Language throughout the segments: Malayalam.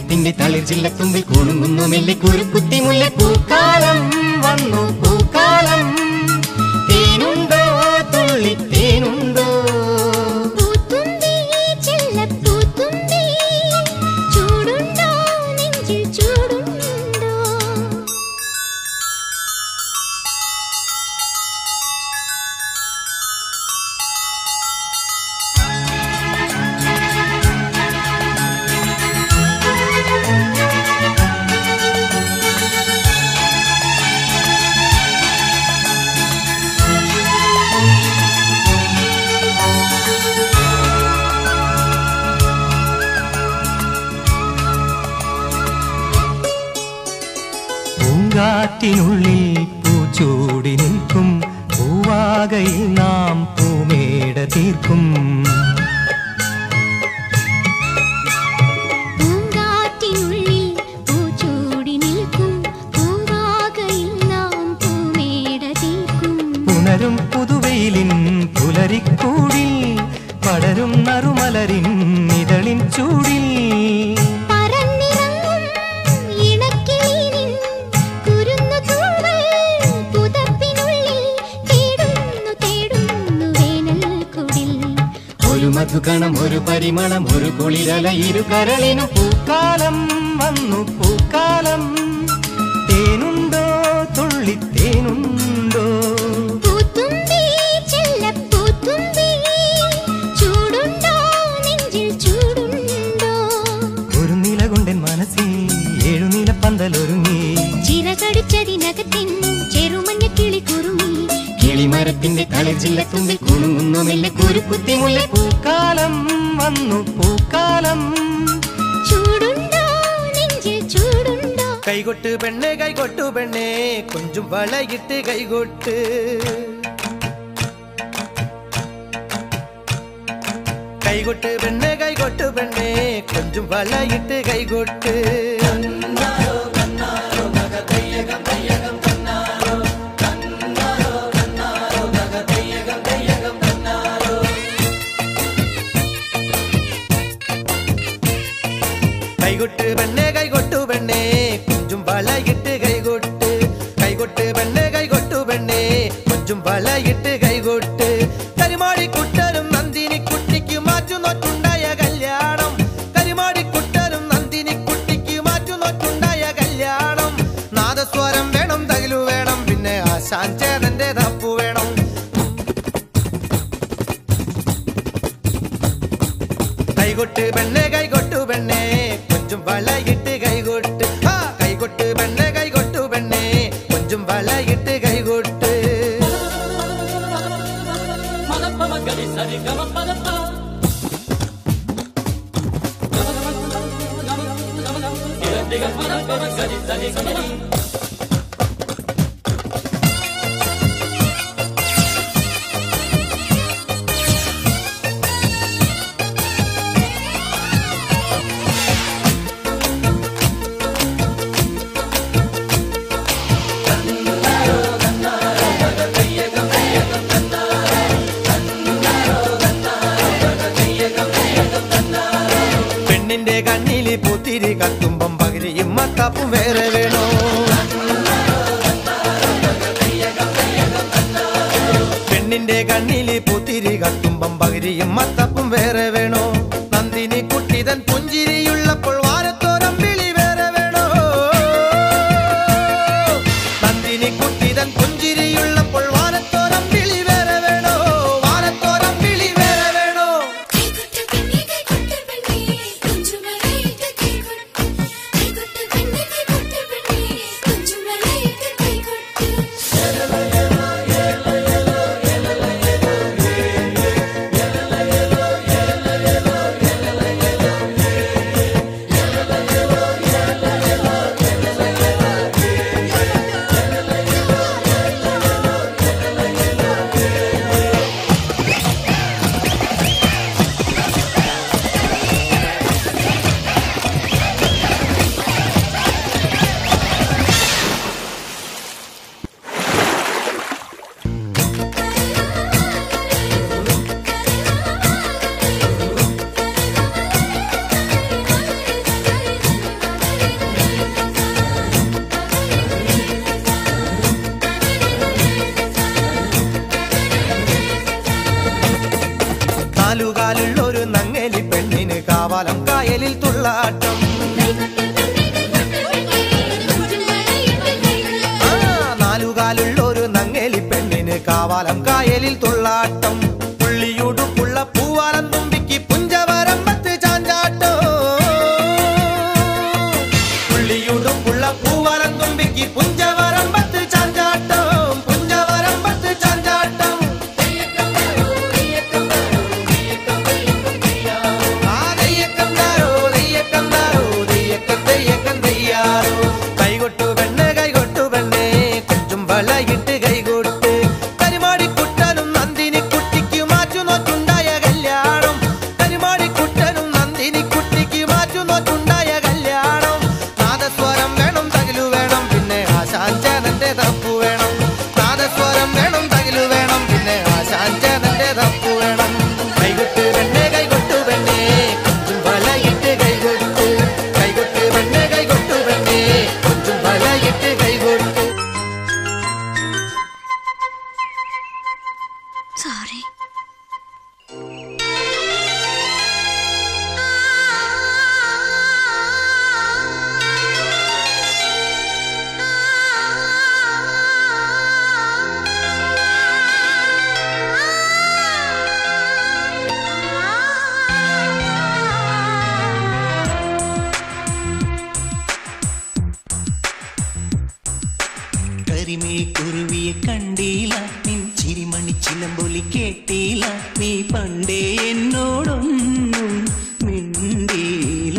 മരത്തിന്റെ തളിർച്ചില്ലത്തുമ്പിൽ കുണുങ്ങുന്നു മെല്ലെ കുരുക്കുത്തി മുല്ല പൂക്കാലം വന്നു പൂക്കാലം തേനുണ്ടോ തുള്ളി തേനുണ്ടോ പൂത്തുമ്പി ചെല്ലപ്പൂത്തുമ്പി ചൂടുണ്ടോ നെഞ്ചിൽ ചൂടുണ്ടോ പൂങ്കാറ്റിനുള്ളിൽ പൂച്ചൂടി നിൽക്കും പൂവാകയിൽ നാം പൂമേട തീർക്കും പൂങ്കാറ്റിനുള്ളിൽ പൂച്ചൂടി നിൽക്കും പൂവാകയിൽ നാം പൂമേട തീർക്കും പുണരും പുതുവെയിലിൻ പുലരിക്കൂടിൽ പടരും നറുമലരിൻ ഇതളിൻ ചൂടിൽ പറന്നിറങ്ങും ഇണക്കിളിനിൻ കുരുന്നു തൂവൽ പുതപ്പിനുള്ളിൽ തേടുന്നു തേടുന്നു വേനൽക്കുടിൽ ഒരു മധുകണം ഒരു പരിമളം ഒരു കുളിരല ഇരു കരളിനും പൂക്കാലം വന്നു പൂക്കാലം തേനുണ്ടോ തുള്ളി തേനുണ്ടോ പൂത്തുമ്പി ചെല്ലപ്പൂത്തുമ്പി ചൂടുണ്ടോ നെഞ്ചിൽ ചൂടുണ്ടോ ഒരു നില കൊണ്ടൻ മനസ്സിൽ ഏഴു നില പന്തലൊരുങ്ങി ചിറകടിച്ചതിനകത്തിൻ ചെറുമഞ്ഞ കിളി കുറുമി കിളിമരത്തിന്റെ തളിർച്ചില്ലത്തുമ്പിൽ കുണുങ്ങുന്നു മെല്ലെ കുരുക്കുത്തി മുല്ല പൂക്കാലം വന്നു പൂക്കാലം ചൂടുണ്ടോ നെഞ്ചിൽ ചൂടുണ്ടോ കൈകൊട്ട് പെണ്ണെ കൈകൊട്ടു പെണ്ണെ കൊഞ്ചും വളയിട്ട് കൈകൊട്ട് കൈകൊട്ട് പെണ്ണെ കൈകൊട്ടു പെണ്ണെ കൊഞ്ചും വളയിട്ട് കൈകൊട്ട് കൈകൊട്ട് പെണ്ണെ കൈകൊട്ടു പെണ്ണെ കൊഞ്ചും വളയിട്ട് കൈകൊട്ട് കൈകൊട്ട് പെണ്ണെ കൈകൊട്ടു പെണ്ണെ കൊഞ്ചും വളയിട്ട് കൈകൊട്ട് കരിമാടി കുട്ടനും നന്ദിനി കുട്ടിക്ക് മാറ്റുന്നോട്ടുണ്ടായ കല്യാണം കരിമാടി കുട്ടനും നന്ദിനി കുട്ടിക്ക് മാറ്റുന്നോട്ടുണ്ടായ കല്യാണം നാദസ്വരം വേണം തകിലു വേണം പിന്നെ ആശാൻ ചേതന്റെ തപ്പു വേണം കൈകൊട്ട് പെണ്ണെ കൈകൊട്ടു പെണ്ണെ കൊഞ്ചും വളയിട്ട് കൈകൊട്ട് ആ കൈകൊട്ട് പെണ്ണെ കൈകൊട്ടു പെണ്ണെ കൊഞ്ചും വളയിട്ട് കൈകൊട്ട് പെണ്ണിന്റെ കണ്ണില് പുത്തിരി കത്തുമ്പം പകിരിയും മത്താപ്പും വേറെ വേണോ പെണ്ണിന്റെ കണ്ണില് പുത്തിരി കത്തുമ്പം പകിരിയും മത്തപ്പും വേറെ വേണോ നന്ദിനി കുട്ടിതൻ പുഞ്ചിരിയുള്ളപ്പോൾ വാരത്തോരം വിളി വേറെ വേണോ നന്ദിനി കുട്ടിതൻ പുഞ്ചിരിയുള്ളപ്പോൾ വാരത്തോരം വിളി വേറെ വേണോ വാരത്തോരം വിളി വേറെ വേണോ കൈകൊട്ട് പെണ്ണെ കൈകൊട്ട് പെണ്ണെ കൊഞ്ചുമലയിട്ട് കൈകൊട്ട് കൈകൊട്ട് പെണ്ണെ കൈകൊട്ട് പെണ്ണെ കാലുള്ളൊരു നങ്ങേലി പെണ്ണിന് കാവാലം കായലിൽ തൊള്ളാട്ടം പുള്ളിയുടുപ്പുള്ള പൂവാലം തുമ്പിക്ക് പുഞ്ചവരമ്പത്ത് ചാഞ്ചാട്ടോ പുള്ളിയുടുപ്പുള്ള പൂവാലം തുമ്പിക്ക് പുഞ്ചവരമ്പത്ത് ചാഞ്ചാട്ടം പുഞ്ചവരമ്പത്ത് ചാഞ്ചാട്ടം ആ തെയ്യക്കം താരോ തെയ്യക്കം താരോ തെയ്യക്കം തെയ്യക്കം തെയ്യാറോ കൈകൊട്ടു പെണ്ണ് കൈകൊട്ടു പെണ്ണേ കൊച്ചും വളയിട്ട് കൈകൊട്ട് കരിമാടിക്കുട്ടനും നന്ദിനി കുട്ടിക്ക് മാറ്റു നോറ്റുണ്ടായ കല്യാണം കരിമാടിക്കുട്ടനും നന്ദിനി കുട്ടിക്ക് മാറ്റു നോറ്റുണ്ടായ കല്യാണം നാദസ്വരം വേണം തകിലു വേണം പിന്നെ ആശാഞ്ചാനന്റെ തപ്പു വേണം നാദസ്വരം വേണം തകിലു വേണം പിന്നെ ആശാഞ്ചാനന്റെ തപ്പു വേണം കൈകൊട്ട് പെണ്ണേ കൈകൊട്ടു പെണ്ണേ കൊച്ചും വളയിട്ട് കൈകൊട്ട് കൈകൊട്ട് പെണ്ണേ കൈകൊട്ടു പെണ്ണേ കൊച്ചും വളയിട്ട് കൈകൊട്ട് സോറി കരിമിഴി കുരുവിയെ കണ്ടീല നിൻ ചിരിമണി ചിലമ്പൊലി കേട്ടീല നീ പണ്ടേ എന്നോടൊന്നും മിണ്ടീല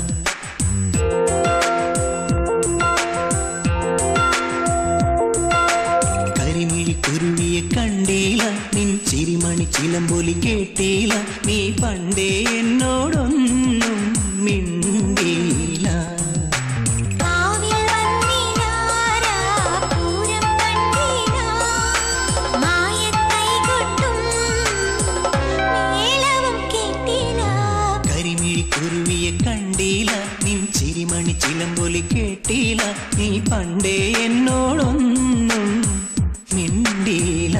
കരിമിഴി കുരുവിയെ കണ്ടീല നിൻ ചിരിമണി ചിലമ്പൊലി കേട്ടീല നീ പണ്ടേ എന്നോടൊന്നും മിണ്ടീല കാവിൽ വന്നിനാരാ പൂരം കണ്ടീനാ മായക്കൈകൊട്ടും മേളവും കേട്ടീനാ കരിമിഴി കുരുവിയെ കണ്ടീല നിൻ ചിരിമണി ചിലമ്പൊലി കേട്ടീല നീ പണ്ടേ എന്നോടൊന്നും മിണ്ടീല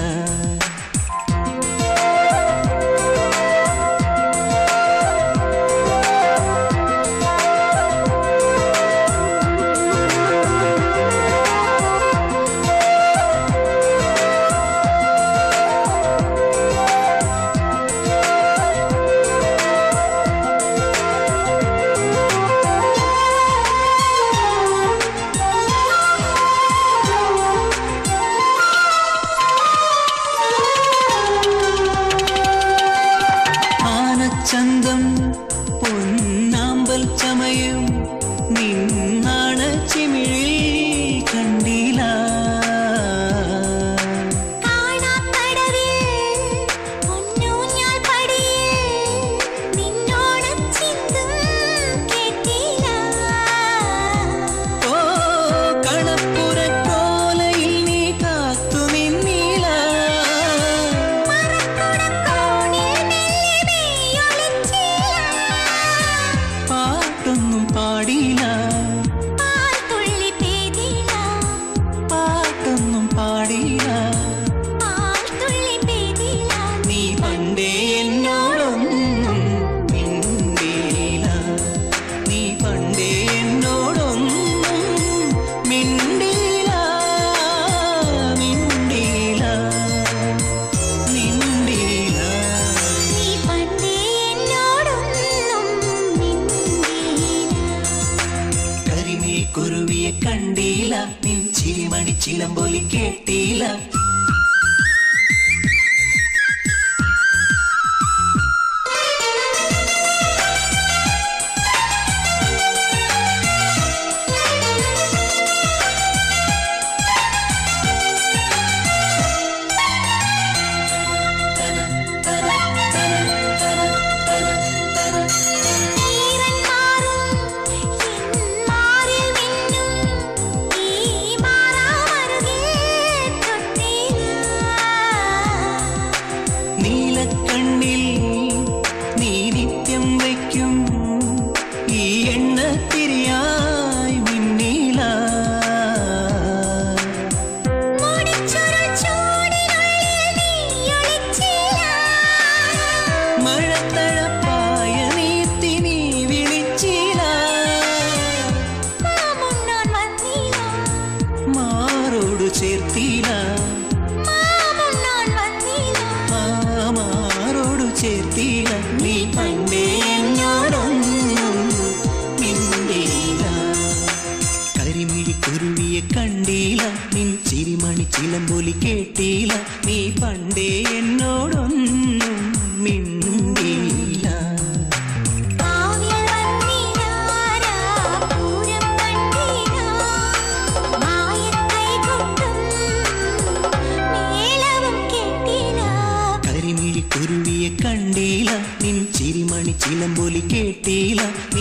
ആനച്ചന്തം പൊന്നാമ്പൽ ചമയും നിന്നാണ ചിമിഴിൽ കണ്ടീല കാണാപ്പടവിൽ പൊന്നൂഞ്ഞാൽ പടിയിൽ നിന്നോട് ചിന്തും കേട്ടീനാ ഓ കണപ്പുരക്കോലയിൽ നീ കാത്തു നിന്നീല മറക്കുടക്കോണിൽ മെല്ലെ മെയ്യൊളിച്ചീലാ പാട്ടൊന്നും പാടിയില്ല പാൽത്തുള്ളി പെയ്തീലാ പാട്ടൊന്നും പാടിയില്ല പാൽത്തുള്ളി പെയ്തീലാ നീ പണ്ടേ എന്നോടൊന്നും മിണ്ടീല നീ പണ്ടേ എന്നോടൊന്നും മിണ്ടീല മിണ്ടീല മിണ്ടീല നീ പണ്ടേ എന്നോടൊന്നും മിണ്ടീലാ കരിമിഴി കുരുവിയെ കണ്ടീല നിൻ ചിരിമണി ചിലമ്പൊലി കേട്ടീല ഈറൻ മാറും എൻ മാറിൽ മിന്നും ഈ മാറാമരുകിൽ തൊട്ടീനാ നീലക്കണ്ണിൽ നീ നിത്യം വയ്ക്കും ഈ എണ്ണ തിരിയായി മിന്നീല മുടിച്ചുരുൾ ചൂടിനുള്ളിൽ നീയൊളിച്ചില്ല മഴത്തഴപ്പായ നീർത്തി നീ വിളിച്ചില മാമുണ്ണാൻ വന്നില്ല മാറോടു ചേർത്തില ചിലമ്പൊലി കേട്ടില്ല നീ പണ്ടേ എന്നോടൊന്നും മിണ്ടിയില്ല കാവ്യ വന്നിനാരാ പൂരം കണ്ടിനാ മായക്കൈ കൊണ്ടും മേളവും കേട്ടിനാ കരിമിഴി കുരുവിയെ കണ്ടില്ല നിൻ ചിരിമണി ചിലമ്പൊലി കേട്ടില്ല